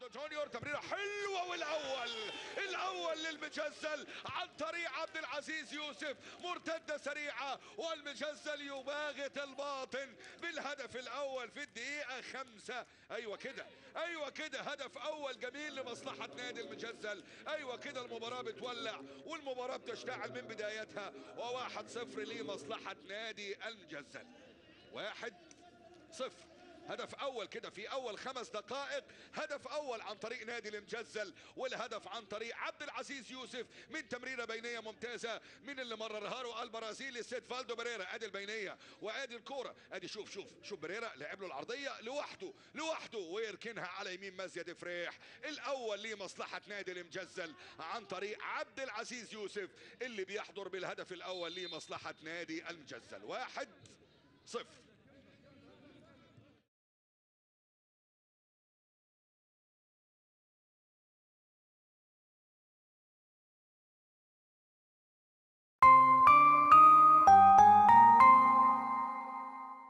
رونالدو جونيور تمريره حلوه والاول الاول للمجزل عن طريق عبد العزيز يوسف مرتده سريعه والمجزل يباغت الباطن بالهدف الاول في الدقيقه خمسة ايوه كده ايوه كده هدف اول جميل لمصلحه نادي المجزل ايوه كده المباراه بتولع والمباراه بتشتعل من بدايتها وواحد صفر لمصلحه نادي المجزل واحد صفر هدف اول كده في اول خمس دقائق هدف اول عن طريق نادي المجزل والهدف عن طريق عبد العزيز يوسف من تمريره بينيه ممتازه من اللي مررها له البرازيلي سيد فالدو بريرا ادي البينيه وادي الكوره ادي شوف شوف شوف بريرا لعب له العرضيه لوحده لوحده ويركنها على يمين مزيد فريح الاول لمصلحه نادي المجزل عن طريق عبد العزيز يوسف اللي بيحضر بالهدف الاول لمصلحه نادي المجزل واحد صفر